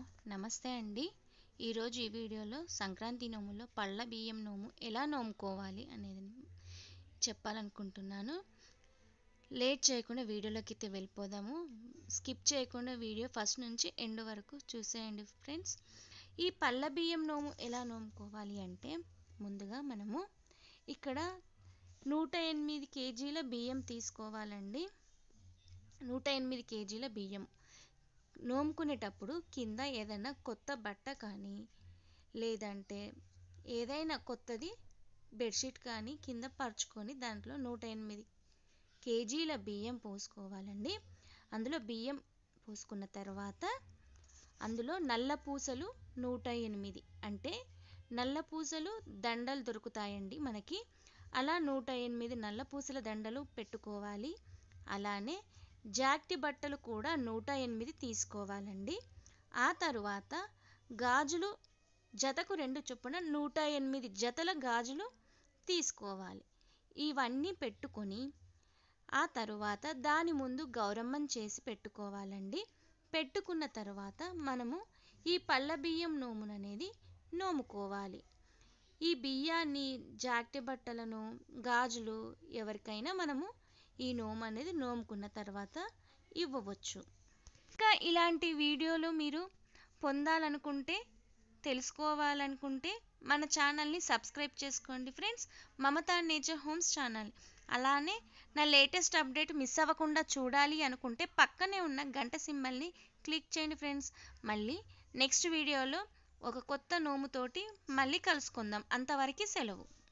నమస్తే అండి ఈరోజు ఈ వీడియోలో సంక్రాంతి నోములో పళ్ళ బియ్యం నోము ఎలా నోముకోవాలి అనేది చెప్పాలనుకుంటున్నాను లేట్ చేయకుండా వీడియోలోకి అయితే వెళ్ళిపోదాము స్కిప్ చేయకుండా వీడియో ఫస్ట్ నుంచి ఎండ్ వరకు చూసేయండి ఫ్రెండ్స్ ఈ పళ్ళ బియ్యం నోము ఎలా నోముకోవాలి అంటే ముందుగా మనము ఇక్కడ నూట ఎనిమిది కేజీల బియ్యం తీసుకోవాలండి నూట ఎనిమిది కేజీల బియ్యం నోముకునేటప్పుడు కింద ఏదైనా కొత్త బట్ట కానీ లేదంటే ఏదైనా కొత్తది బెడ్షీట్ కానీ కింద పరుచుకొని దాంట్లో నూట ఎనిమిది కేజీల బియ్యం పోసుకోవాలండి అందులో బియ్యం పోసుకున్న తర్వాత అందులో నల్ల పూసలు నూట ఎనిమిది అంటే నల్ల పూసలు దండలు దొరుకుతాయండి మనకి అలా నూట ఎనిమిది నల్ల పూసల దండలు పెట్టుకోవాలి అలానే జాక్టి బట్టలు కూడా నూట ఎనిమిది తీసుకోవాలండి ఆ తరువాత గాజులు జతకు రెండు చొప్పున నూట ఎనిమిది జతల గాజులు తీసుకోవాలి ఇవన్నీ పెట్టుకొని ఆ తరువాత దాని ముందు గౌరమ్మని చేసి పెట్టుకోవాలండి పెట్టుకున్న తర్వాత మనము ఈ పళ్ళ బియ్యం నోముననేది నోముకోవాలి ఈ బియ్యాన్ని జాకెట్ బట్టలను గాజులు ఎవరికైనా మనము ఈ నోము అనేది నోముకున్న తర్వాత ఇవ్వవచ్చు ఇంకా ఇలాంటి వీడియోలు మీరు పొందాలనుకుంటే తెలుసుకోవాలనుకుంటే మన ఛానల్ని సబ్స్క్రైబ్ చేసుకోండి friends Mamata nature homes channel అలానే నా లేటెస్ట్ అప్డేట్ మిస్ అవ్వకుండా చూడాలి అనుకుంటే పక్కనే ఉన్న గంట సింబల్ని క్లిక్ చేయండి ఫ్రెండ్స్ మళ్ళీ నెక్స్ట్ వీడియోలో ఒక కొత్త నోముతోటి మళ్ళీ కలుసుకుందాం అంతవరకు సెలవు